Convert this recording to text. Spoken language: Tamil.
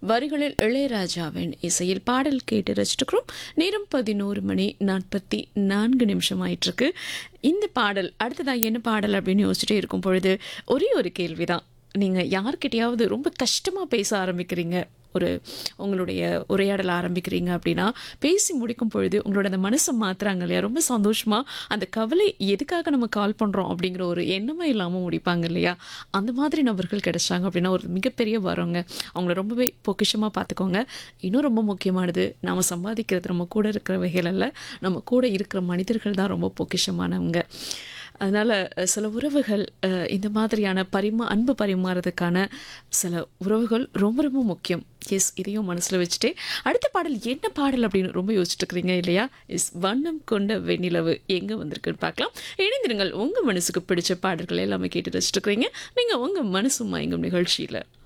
வரிகளில் இளையராஜாவின் இசையில் பாடல் கேட்டு ரசிச்சுக்கிறோம் நேரம் பதினோரு மணி நாற்பத்தி நான்கு நிமிஷம் ஆயிட்டிருக்கு இந்த பாடல் அடுத்ததாக என்ன பாடல் அப்படின்னு யோசிச்சுட்டே இருக்கும் பொழுது ஒரே ஒரு கேள்விதான் நீங்கள் யார்கிட்டயாவது ரொம்ப கஷ்டமாக பேச ஆரம்பிக்கிறீங்க ஒரு உங்களுடைய உரையாடல் ஆரம்பிக்கிறீங்க அப்படின்னா பேசி முடிக்கும் பொழுது உங்களோட அந்த மனசை மாத்துறாங்க இல்லையா ரொம்ப சந்தோஷமா அந்த கவலை எதுக்காக நம்ம கால் பண்ணுறோம் அப்படிங்கிற ஒரு எண்ணமே இல்லாமல் முடிப்பாங்க இல்லையா அந்த மாதிரி நபர்கள் கிடைச்சாங்க அப்படின்னா ஒரு மிகப்பெரிய வரவங்க அவங்கள ரொம்பவே பொக்கிஷமாக பார்த்துக்கோங்க இன்னும் ரொம்ப முக்கியமானது நாம் சம்பாதிக்கிறது நம்ம கூட இருக்கிற வகையில் அல்ல நம்ம கூட இருக்கிற மனிதர்கள் தான் ரொம்ப பொக்கிஷமானவங்க அதனால் சில உறவுகள் அஹ், இந்த மாதிரியான பரிமா அன்பு பரிமாறதுக்கான சில உறவுகள் ரொம்ப ரொம்ப முக்கியம் எஸ் இதையும் மனசில் வச்சுட்டு அடுத்த பாடல் என்ன பாடல் அப்படின்னு ரொம்ப யோசிச்சுட்டு இருக்கிறீங்க இல்லையா இஸ் வண்ணம் கொண்ட வெண்ணிலவு எங்கே வந்திருக்குன்னு பார்க்கலாம் இணைந்திருங்கள் உங்கள் மனசுக்கு பிடிச்ச பாடல்கள் எல்லாமே கேட்டு ரசிச்சுட்டு இருக்கிறீங்க நீங்கள் உங்கள் மனசு மயங்கும் நிகழ்ச்சியில்